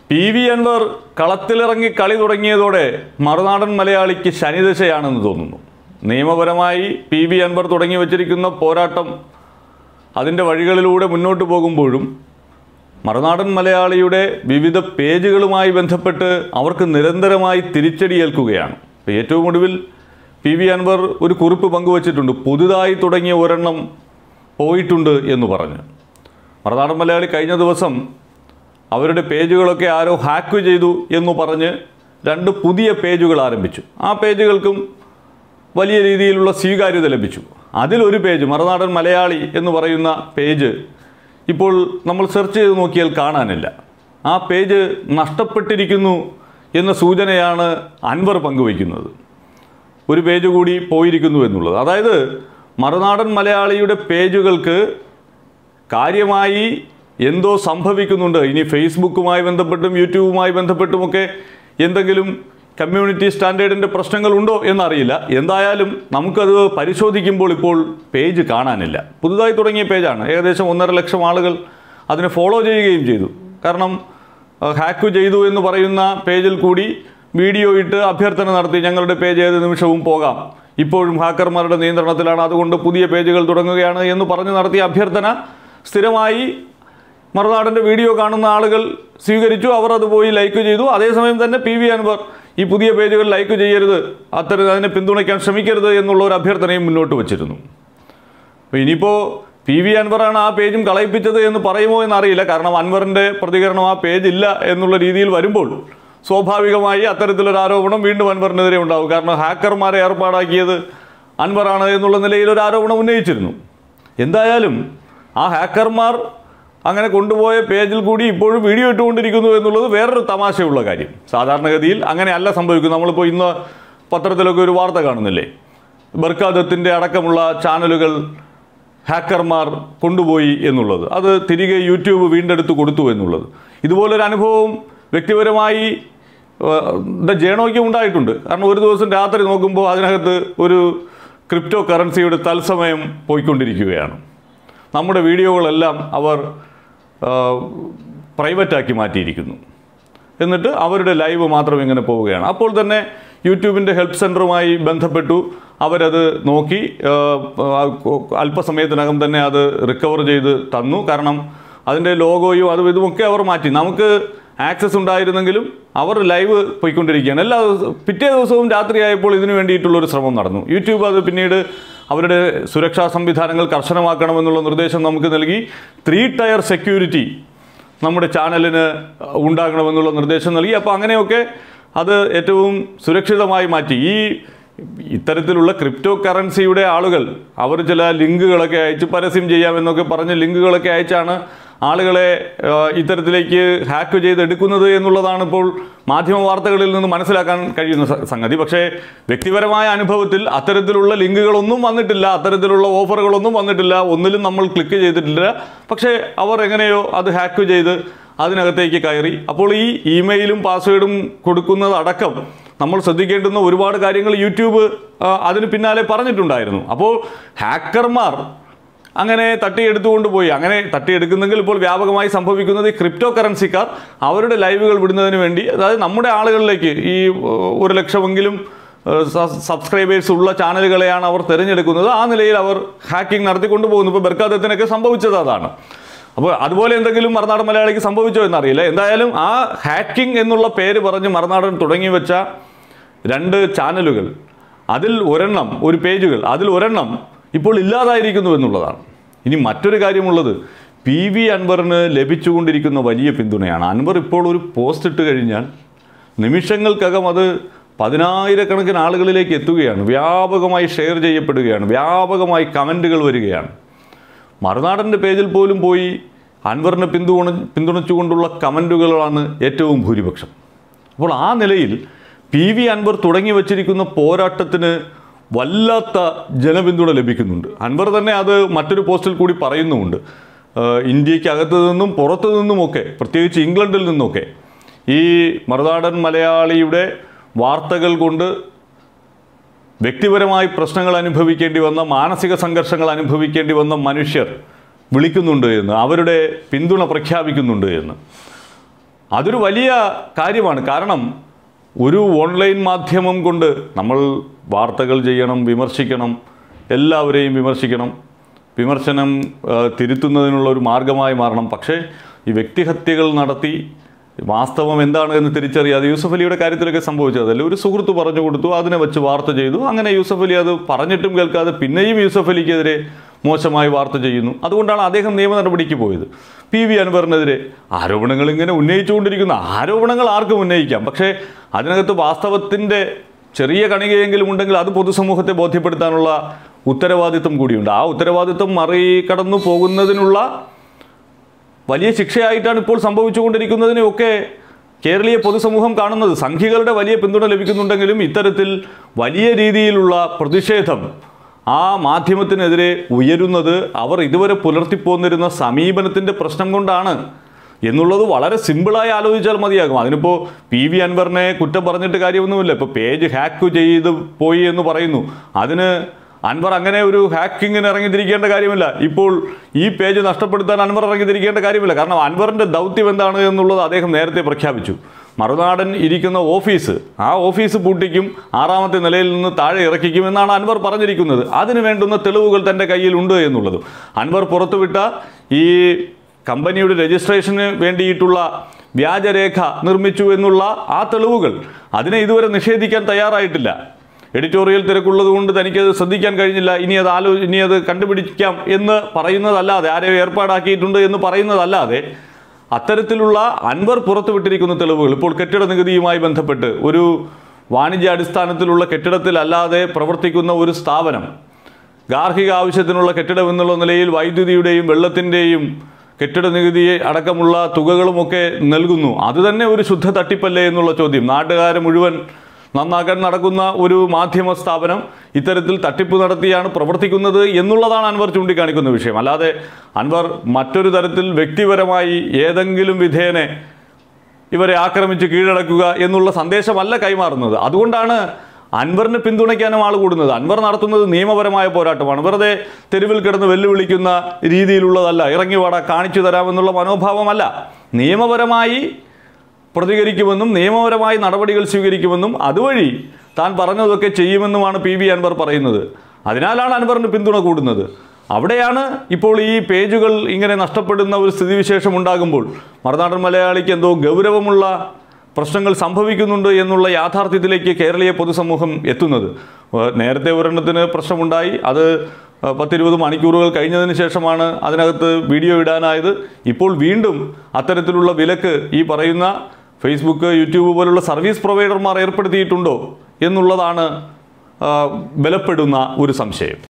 P V Anwar കളത്തിലിറങ്ങി കളി തുടങ്ങിയതോടെ മറുനാടൻ മലയാളിക്ക് ശനിദശയാണെന്ന് തോന്നുന്നു നിയമപരമായി പി വി അൻവർ തുടങ്ങി വച്ചിരിക്കുന്ന പോരാട്ടം അതിൻ്റെ വഴികളിലൂടെ മുന്നോട്ട് പോകുമ്പോഴും മറുനാടൻ മലയാളിയുടെ വിവിധ പേജുകളുമായി ബന്ധപ്പെട്ട് അവർക്ക് നിരന്തരമായി തിരിച്ചടിയേൽക്കുകയാണ് ഇപ്പോൾ ഏറ്റവും ഒടുവിൽ പി വി അൻവർ ഒരു കുറിപ്പ് പങ്കുവച്ചിട്ടുണ്ട് പുതുതായി തുടങ്ങിയ ഒരെണ്ണം പോയിട്ടുണ്ട് എന്ന് പറഞ്ഞ് മറുനാടൻ മലയാളി കഴിഞ്ഞ ദിവസം അവരുടെ പേജുകളൊക്കെ ആരോ ഹാക്ക് ചെയ്തു എന്ന് പറഞ്ഞ് രണ്ട് പുതിയ പേജുകൾ ആരംഭിച്ചു ആ പേജുകൾക്കും വലിയ രീതിയിലുള്ള സ്വീകാര്യത ലഭിച്ചു അതിലൊരു പേജ് മറുനാടൻ മലയാളി എന്ന് പറയുന്ന പേജ് ഇപ്പോൾ നമ്മൾ സെർച്ച് ചെയ്ത് നോക്കിയാൽ കാണാനില്ല ആ പേജ് നഷ്ടപ്പെട്ടിരിക്കുന്നു എന്ന സൂചനയാണ് അൻവർ പങ്കുവയ്ക്കുന്നത് ഒരു പേജ് കൂടി പോയിരിക്കുന്നു എന്നുള്ളത് അതായത് മറുനാടൻ മലയാളിയുടെ പേജുകൾക്ക് കാര്യമായി എന്തോ സംഭവിക്കുന്നുണ്ട് ഇനി ഫേസ്ബുക്കുമായി ബന്ധപ്പെട്ടും യൂട്യൂബുമായി ബന്ധപ്പെട്ടുമൊക്കെ എന്തെങ്കിലും കമ്മ്യൂണിറ്റി സ്റ്റാൻഡേർഡിൻ്റെ പ്രശ്നങ്ങളുണ്ടോ എന്നറിയില്ല എന്തായാലും നമുക്കത് പരിശോധിക്കുമ്പോൾ ഇപ്പോൾ പേജ് കാണാനില്ല പുതുതായി തുടങ്ങിയ പേജാണ് ഏകദേശം ഒന്നര ലക്ഷം ആളുകൾ അതിനെ ഫോളോ ചെയ്യുകയും ചെയ്തു കാരണം ഹാക്ക് ചെയ്തു എന്ന് പറയുന്ന പേജിൽ കൂടി വീഡിയോ ഇട്ട് അഭ്യർത്ഥന നടത്തി ഞങ്ങളുടെ പേജ് ഏത് നിമിഷവും പോകാം ഇപ്പോഴും ഹാക്കർമാരുടെ നിയന്ത്രണത്തിലാണ് അതുകൊണ്ട് പുതിയ പേജുകൾ തുടങ്ങുകയാണ് എന്ന് പറഞ്ഞ് നടത്തിയ അഭ്യർത്ഥന സ്ഥിരമായി മറുനാടൻ്റെ വീഡിയോ കാണുന്ന ആളുകൾ സ്വീകരിച്ചു അവർ അത് പോയി ലൈക്ക് ചെയ്തു അതേസമയം തന്നെ പി വി അൻവർ ഈ പുതിയ പേജുകൾ ലൈക്ക് ചെയ്യരുത് അത്തരം അതിനെ പിന്തുണയ്ക്കാൻ ശ്രമിക്കരുത് എന്നുള്ള ഒരു അഭ്യർത്ഥനയും മുന്നോട്ട് വച്ചിരുന്നു അപ്പോൾ ഇനിയിപ്പോൾ പി വി അൻവറാണ് ആ പേജും കളയിപ്പിച്ചത് എന്ന് പറയുമോ എന്നറിയില്ല കാരണം അൻവറിൻ്റെ പ്രതികരണം ആ പേജ് ഇല്ല എന്നുള്ള രീതിയിൽ വരുമ്പോൾ സ്വാഭാവികമായി അത്തരത്തിലൊരു ആരോപണം വീണ്ടും അൻവറിനെതിരെ ഉണ്ടാവും കാരണം ഹാക്കർമാരെ ഏർപ്പാടാക്കിയത് അൻവറാണ് എന്നുള്ള നിലയിൽ ഒരു ആരോപണം ഉന്നയിച്ചിരുന്നു എന്തായാലും ആ ഹാക്കർമാർ അങ്ങനെ കൊണ്ടുപോയ പേജിൽ കൂടി ഇപ്പോഴും വീഡിയോ ഇട്ടുകൊണ്ടിരിക്കുന്നു എന്നുള്ളത് വേറൊരു തമാശയുള്ള കാര്യം സാധാരണഗതിയിൽ അങ്ങനെയല്ല സംഭവിക്കുന്നത് നമ്മളിപ്പോൾ ഇന്ന് പത്രത്തിലൊക്കെ ഒരു വാർത്ത കാണുന്നില്ലേ ബർക്കാദത്തിൻ്റെ അടക്കമുള്ള ചാനലുകൾ ഹാക്കർമാർ കൊണ്ടുപോയി എന്നുള്ളത് അത് തിരികെ യൂട്യൂബ് വീണ്ടെടുത്ത് കൊടുത്തു എന്നുള്ളത് ഇതുപോലൊരു അനുഭവം വ്യക്തിപരമായി ഏഹ്, ജേണോയ്ക്ക് ഉണ്ടായിട്ടുണ്ട് കാരണം ഒരു ദിവസം രാത്രി നോക്കുമ്പോൾ അതിനകത്ത് ഒരു ക്രിപ്റ്റോ കറൻസിയുടെ തത്സമയം പോയിക്കൊണ്ടിരിക്കുകയാണ് നമ്മുടെ വീഡിയോകളെല്ലാം അവർ പ്രൈവറ്റാക്കി മാറ്റിയിരിക്കുന്നു എന്നിട്ട് അവരുടെ ലൈവ് മാത്രം ഇങ്ങനെ പോവുകയാണ് അപ്പോൾ തന്നെ യൂട്യൂബിൻ്റെ ഹെൽപ്പ് സെൻറ്ററുമായി ബന്ധപ്പെട്ടു അവരത് നോക്കി ആ, ആ, അല്പസമയത്തിനകം തന്നെ അത് റിക്കവർ ചെയ്ത് തന്നു കാരണം അതിൻ്റെ ലോഗോയും അതും ഇതുമൊക്കെ അവർ മാറ്റി നമുക്ക് ആക്സസ് ഉണ്ടായിരുന്നെങ്കിലും അവർ ലൈവ് പോയിക്കൊണ്ടിരിക്കുകയാണ് എല്ലാ ദിവസവും പിറ്റേ ദിവസവും രാത്രിയായപ്പോൾ ഇതിനു വേണ്ടിയിട്ടുള്ളൊരു ശ്രമം നടന്നു യൂട്യൂബ് അത് പിന്നീട് അവരുടെ സുരക്ഷാ സംവിധാനങ്ങൾ കർശനമാക്കണമെന്നുള്ള നിർദ്ദേശം നമുക്ക് നൽകി ത്രീ ടയർ സെക്യൂരിറ്റി നമ്മുടെ ചാനലിന് ഉണ്ടാകണമെന്നുള്ള നിർദ്ദേശം നൽകി അപ്പോൾ അങ്ങനെയൊക്കെ അത് ഏറ്റവും സുരക്ഷിതമായി മാറ്റി ഈ ഇത്തരത്തിലുള്ള ക്രിപ്റ്റോ കറൻസിയുടെ ആളുകൾ അവർ ചില ലിങ്കുകളൊക്കെ അയച്ച് പരസ്യം ചെയ്യാമെന്നൊക്കെ പറഞ്ഞ് ലിങ്കുകളൊക്കെ അയച്ചാണ് ആളുകളെ ആ, ഇത്തരത്തിലേക്ക് ഹാക്ക് ചെയ്തെടുക്കുന്നത് എന്നുള്ളതാണ് ഇപ്പോൾ മാധ്യമ വാർത്തകളിൽ നിന്ന് മനസ്സിലാക്കാൻ കഴിയുന്ന സ- സംഗതി പക്ഷേ വ്യക്തിപരമായ അനുഭവത്തിൽ അത്തരത്തിലുള്ള ലിങ്കുകളൊന്നും വന്നിട്ടില്ല അത്തരത്തിലുള്ള ഓഫറുകളൊന്നും വന്നിട്ടില്ല ഒന്നിലും നമ്മൾ ക്ലിക്ക് ചെയ്തിട്ടില്ല പക്ഷേ അവർ എങ്ങനെയോ അത് ഹാക്ക് ചെയ്ത് അതിനകത്തേക്ക് കയറി അപ്പോൾ ഈ ഇമെയിലും പാസ്വേഡും കൊടുക്കുന്നതടക്കം നമ്മൾ ശ്രദ്ധിക്കേണ്ടുന്ന ഒരുപാട് കാര്യങ്ങൾ യൂട്യൂബ് ആ, അതിന് പിന്നാലെ പറഞ്ഞിട്ടുണ്ടായിരുന്നു അപ്പോൾ ഹാക്കർമാർ അങ്ങനെ തട്ടിയെടുത്തുകൊണ്ട് പോയി അങ്ങനെ തട്ടിയെടുക്കുന്നെങ്കിൽ ഇപ്പോൾ വ്യാപകമായി സംഭവിക്കുന്നത് ഈ ക്രിപ്റ്റോ കറൻസിക്കാർ അവരുടെ ലൈവുകൾ വിടുന്നതിന് വേണ്ടി അതായത് നമ്മുടെ ആളുകളിലേക്ക് ഈ ഏഹ്, ഒരു ലക്ഷമെങ്കിലും സബ്സ്ക്രൈബേഴ്സ് ഉള്ള ചാനലുകളെയാണ് അവർ തിരഞ്ഞെടുക്കുന്നത് ആ നിലയിൽ അവർ ഹാക്കിംഗ് നടത്തിക്കൊണ്ടു പോകുന്നു ഇപ്പോൾ ബർക്കാദത്തിനൊക്കെ സംഭവിച്ചത് അതാണ് അപ്പോൾ അതുപോലെ എന്തെങ്കിലും മറുനാടൻ മലയാളിക്ക് സംഭവിച്ചോ എന്നറിയില്ല എന്തായാലും ആ ഹാക്കിംഗ് എന്നുള്ള പേര് പറഞ്ഞ് മറുനാടൻ തുടങ്ങി വെച്ച രണ്ട് ചാനലുകൾ അതിൽ ഒരെണ്ണം ഒരു പേജുകൾ അതിൽ ഒരെണ്ണം ഇപ്പോൾ ഇല്ലാതായിരിക്കുന്നു എന്നുള്ളതാണ് ഇനി മറ്റൊരു കാര്യമുള്ളത് പി വി അൻവറിന് ലഭിച്ചുകൊണ്ടിരിക്കുന്ന വലിയ പിന്തുണയാണ് അൻവർ ഇപ്പോൾ ഒരു പോസ്റ്റ് ഇട്ട് കഴിഞ്ഞാൽ നിമിഷങ്ങൾക്കകം അത് പതിനായിരക്കണക്കിന് ആളുകളിലേക്ക് എത്തുകയാണ് വ്യാപകമായി ഷെയർ ചെയ്യപ്പെടുകയാണ് വ്യാപകമായി കമൻറ്റുകൾ വരികയാണ് മറുനാടൻ്റെ പേജിൽ പോലും പോയി അൻവറിനെ പിന്തുണ പിന്തുണച്ചുകൊണ്ടുള്ള കമൻറ്റുകളാണ് ഏറ്റവും ഭൂരിപക്ഷം അപ്പോൾ ആ നിലയിൽ പി വി അൻവർ തുടങ്ങി വച്ചിരിക്കുന്ന പോരാട്ടത്തിന് വല്ലാത്ത ജനപിന്തുണ ലഭിക്കുന്നുണ്ട് അൻവർ തന്നെ അത് മറ്റൊരു പോസ്റ്റിൽ കൂടി പറയുന്നുമുണ്ട് ഏഹ് ഇന്ത്യക്കകത്ത് നിന്നും പുറത്തു നിന്നുമൊക്കെ പ്രത്യേകിച്ച് ഇംഗ്ലണ്ടിൽ നിന്നൊക്കെ ഈ മറുനാടൻ മലയാളിയുടെ വാർത്തകൾ കൊണ്ട് വ്യക്തിപരമായി പ്രശ്നങ്ങൾ അനുഭവിക്കേണ്ടി വന്ന മാനസിക സംഘർഷങ്ങൾ അനുഭവിക്കേണ്ടി വന്ന മനുഷ്യർ വിളിക്കുന്നുണ്ട് എന്ന് അവരുടെ പിന്തുണ പ്രഖ്യാപിക്കുന്നുണ്ട് എന്ന് അതൊരു വലിയ കാര്യമാണ് കാരണം ഒരു ഓൺലൈൻ മാധ്യമം കൊണ്ട് നമ്മൾ വാർത്തകൾ ചെയ്യണം വിമർശിക്കണം എല്ലാവരെയും വിമർശിക്കണം വിമർശനം ആ, തിരുത്തുന്നതിനുള്ള ഒരു മാർഗമായി മാറണം പക്ഷേ ഈ വ്യക്തിഹത്യകൾ നടത്തി വാസ്തവം എന്താണ് എന്ന് തിരിച്ചറിയാതെ യൂസഫ് അലിയുടെ കാര്യത്തിലൊക്കെ സംഭവിച്ചതല്ലേ ഒരു സുഹൃത്ത് പറഞ്ഞു കൊടുത്തു അതിനെ വെച്ച് വാർത്ത ചെയ്തു അങ്ങനെ യൂസഫ് അലി അത് പറഞ്ഞിട്ടും കേൾക്കാതെ പിന്നെയും യൂസഫ് അലിക്കെതിരെ മോശമായി വാർത്ത ചെയ്യുന്നു അതുകൊണ്ടാണ് അദ്ദേഹം നിയമ നടപടിക്ക് പോയത് പി വി അൻവറിനെതിരെ ആരോപണങ്ങൾ ഇങ്ങനെ ഉന്നയിച്ചുകൊണ്ടിരിക്കുന്ന ആരോപണങ്ങൾ ആർക്കും ഉന്നയിക്കാം പക്ഷേ അതിനകത്ത് വാസ്തവത്തിൻ്റെ ചെറിയ കണികയെങ്കിലും ഉണ്ടെങ്കിൽ അത് പൊതുസമൂഹത്തെ ബോധ്യപ്പെടുത്താനുള്ള ഉത്തരവാദിത്വം കൂടിയുണ്ട് ആ ഉത്തരവാദിത്വം മറികടന്നു പോകുന്നതിനുള്ള വലിയ ശിക്ഷയായിട്ടാണ് ഇപ്പോൾ സംഭവിച്ചുകൊണ്ടിരിക്കുന്നതിനെയൊക്കെ കേരളീയ പൊതുസമൂഹം കാണുന്നത് സംഘികളുടെ വലിയ പിന്തുണ ലഭിക്കുന്നുണ്ടെങ്കിലും ഇത്തരത്തിൽ വലിയ രീതിയിലുള്ള പ്രതിഷേധം ആ മാധ്യമത്തിനെതിരെ ഉയരുന്നത് അവർ ഇതുവരെ പുലർത്തിപ്പോന്നിരുന്ന സമീപനത്തിൻ്റെ പ്രശ്നം കൊണ്ടാണ് എന്നുള്ളത് വളരെ സിമ്പിളായി ആലോചിച്ചാൽ മതിയാകും അതിനിപ്പോൾ പി വി അൻവറിനെ കുറ്റം പറഞ്ഞിട്ട് കാര്യമൊന്നുമില്ല ഇപ്പോൾ പേജ് ഹാക്ക് ചെയ്ത് പോയി എന്ന് പറയുന്നു അതിന് അൻവർ അങ്ങനെ ഒരു ഹാക്കിങ്ങിന് ഇറങ്ങിത്തിരിക്കേണ്ട കാര്യമില്ല ഇപ്പോൾ ഈ പേജ് നഷ്ടപ്പെടുത്താൻ അൻവർ ഇറങ്ങിത്തിരിക്കേണ്ട കാര്യമില്ല കാരണം അൻവറിൻ്റെ ദൗത്യം എന്താണ് എന്നുള്ളത് അദ്ദേഹം നേരത്തെ പ്രഖ്യാപിച്ചു മറുനാടൻ ഇരിക്കുന്ന ഓഫീസ് ആ ഓഫീസ് പൂട്ടിക്കും ആറാമത്തെ നിലയിൽ നിന്ന് താഴെ ഇറക്കിക്കും എന്നാണ് അൻവർ പറഞ്ഞിരിക്കുന്നത് അതിന് വേണ്ടുന്ന തെളിവുകൾ തൻ്റെ കയ്യിലുണ്ട് എന്നുള്ളതും അൻവർ പുറത്തുവിട്ട ഈ കമ്പനിയുടെ രജിസ്ട്രേഷന് വേണ്ടിയിട്ടുള്ള വ്യാജരേഖ നിർമ്മിച്ചു എന്നുള്ള ആ തെളിവുകൾ അതിനെ ഇതുവരെ നിഷേധിക്കാൻ തയ്യാറായിട്ടില്ല എഡിറ്റോറിയൽ തിരക്കുള്ളത് കൊണ്ട് തനിക്കത് ശ്രദ്ധിക്കാൻ കഴിഞ്ഞില്ല ഇനി അത് ആലോ ഇനി അത് കണ്ടുപിടിക്കാം എന്ന് പറയുന്നതല്ലാതെ ആരെയോ ഏർപ്പാടാക്കിയിട്ടുണ്ട് എന്ന് പറയുന്നതല്ലാതെ അത്തരത്തിലുള്ള അൻവർ പുറത്തുവിട്ടിരിക്കുന്ന തെളിവുകൾ ഇപ്പോൾ കെട്ടിട നികുതിയുമായി ബന്ധപ്പെട്ട് ഒരു വാണിജ്യാടിസ്ഥാനത്തിലുള്ള കെട്ടിടത്തിലല്ലാതെ പ്രവർത്തിക്കുന്ന ഒരു സ്ഥാപനം ഗാർഹിക ആവശ്യത്തിനുള്ള കെട്ടിടം എന്നുള്ള നിലയിൽ വൈദ്യുതിയുടെയും വെള്ളത്തിൻ്റെയും കെട്ടിട നികുതി അടക്കമുള്ള തുകകളുമൊക്കെ നൽകുന്നു അത് തന്നെ ഒരു ശുദ്ധ തട്ടിപ്പല്ലേ എന്നുള്ള ചോദ്യം നാട്ടുകാരെ മുഴുവൻ നന്നാക്കാൻ നടക്കുന്ന ഒരു മാധ്യമ സ്ഥാപനം ഇത്തരത്തിൽ തട്ടിപ്പ് നടത്തിയാണ് പ്രവർത്തിക്കുന്നത് എന്നുള്ളതാണ് അൻവർ ചൂണ്ടിക്കാണിക്കുന്ന വിഷയം അല്ലാതെ അൻവർ മറ്റൊരു തരത്തിൽ വ്യക്തിപരമായി ഏതെങ്കിലും വിധേയനെ ഇവരെ ആക്രമിച്ച് കീഴടക്കുക എന്നുള്ള സന്ദേശമല്ല കൈമാറുന്നത് അതുകൊണ്ടാണ് അൻവറിനെ പിന്തുണയ്ക്കാനും ആൾ കൂടുന്നത് അൻവർ നടത്തുന്നത് നിയമപരമായ പോരാട്ടമാണ് വെറുതെ തെരുവിൽ കിടന്ന് വെല്ലുവിളിക്കുന്ന രീതിയിലുള്ളതല്ല ഇറങ്ങി വാടാ കാണിച്ചു തരാമെന്നുള്ള മനോഭാവമല്ല നിയമപരമായി പ്രതികരിക്കുമെന്നും നിയമപരമായി നടപടികൾ സ്വീകരിക്കുമെന്നും അതുവഴി താൻ പറഞ്ഞതൊക്കെ ചെയ്യുമെന്നുമാണ് പി വി അൻവർ പറയുന്നത് അതിനാലാണ് അൻവറിന് പിന്തുണ കൂടുന്നത് അവിടെയാണ് ഇപ്പോൾ ഈ പേജുകൾ ഇങ്ങനെ നഷ്ടപ്പെടുന്ന ഒരു സ്ഥിതിവിശേഷം ഉണ്ടാകുമ്പോൾ മറുനാടൻ മലയാളിക്ക് എന്തോ ഗൗരവമുള്ള പ്രശ്നങ്ങൾ സംഭവിക്കുന്നുണ്ട് എന്നുള്ള യാഥാർത്ഥ്യത്തിലേക്ക് കേരളീയ പൊതുസമൂഹം എത്തുന്നത് ഏഹ് നേരത്തെ ഒരെണ്ണത്തിന് പ്രശ്നമുണ്ടായി അത് ഏഹ് പത്തിരുപത് മണിക്കൂറുകൾ കഴിഞ്ഞതിന് ശേഷമാണ് അതിനകത്ത് വീഡിയോ ഇടാനായത് ഇപ്പോൾ വീണ്ടും അത്തരത്തിലുള്ള വിലക്ക് ഈ പറയുന്ന ഫേസ്ബുക്ക് യൂട്യൂബ് പോലുള്ള സർവീസ് പ്രൊവൈഡർമാർ ഏർപ്പെടുത്തിയിട്ടുണ്ടോ എന്നുള്ളതാണ് ആ, ബലപ്പെടുന്ന ഒരു സംശയം